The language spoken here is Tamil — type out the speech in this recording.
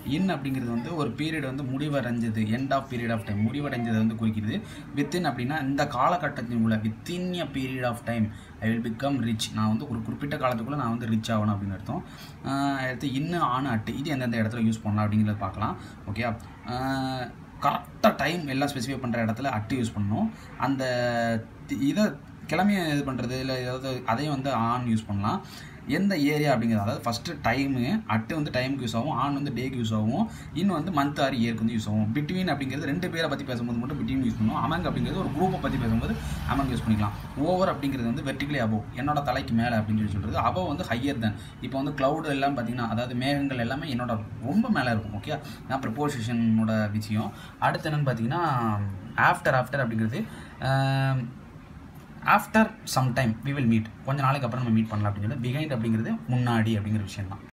இன் அப்படிங்கிறது வந்து ஒரு பீரியட் வந்து முடிவடைஞ்சது end of period of time முடிவடைஞ்சதை வந்து குறிக்கிறது வித்தின் அப்படின்னா இந்த காலகட்டத்தின் உள்ள within a period of time I will become rich நான் வந்து ஒரு குறிப்பிட்ட காலத்துக்குள்ளே நான் வந்து ரிச் ஆகணும் அப்படின்னு அர்த்தம் ஆஹ் அடுத்து இன்னும் ஆன அட்டு இது எந்தெந்த இடத்துல யூஸ் பண்ணலாம் அப்படிங்கிறத பார்க்கலாம் ஓகே கரெக்டாக டைம் எல்லாம் ஸ்பெசிஃபை பண்ணுற இடத்துல அட்டு யூஸ் பண்ணணும் அந்த தி- இதை கிளம்பிய இது பண்ணுறது இல்லை ஏதாவது அதையும் வந்து ஆன் யூஸ் பண்ணலாம் எந்த ஏரியா அப்படிங்கிறது அதாவது ஃபஸ்ட்டு டைமு அட்டு வந்து டைமுக்கு யூஸ் ஆகும் ஆன் வந்து டேக்கு யூஸ் ஆகும் இன்னும் வந்து மந்த் ஆர் இயருக்கு வந்து யூஸ் ஆகும் பிட்வீன் அப்படிங்கிறது ரெண்டு பேரை பற்றி பேசும்போது மட்டும் பிட்வீன் யூஸ் பண்ணுவோம் அமங் அப்படிங்கிறது ஒரு குரூப்பை பற்றி பேசும்போது அமங் யூஸ் பண்ணிக்கலாம் ஓவர் அப்படிங்கிறது வந்து வெர்டிகலி அபோவ் என்னோட தலைக்கு மேலே அப்படின்னு சொல்லி சொல்கிறது அபோவ் வந்து ஹையர் தென் இப்போ வந்து க்ளவுடு எல்லாம் பார்த்தீங்கன்னா அதாவது மேகங்கள் எல்லாமே என்னோட ரொம்ப மேலே இருக்கும் ஓகே நான் ப்ரிப்போசிஷனோட விஷயம் அடுத்து என்னன்னு பார்த்தீங்கன்னா ஆஃப்டர் ஆஃப்டர் அப்படிங்கிறது after some time we will meet கொஞ்ச நாளைக்கு அப்புறம் நம்ம மீட் பண்ணலாம் அப்படின்னு சொல்லி பிஹைண்ட் அப்படிங்கிறது முன்னாடி அப்படிங்கிற விஷயம் தான்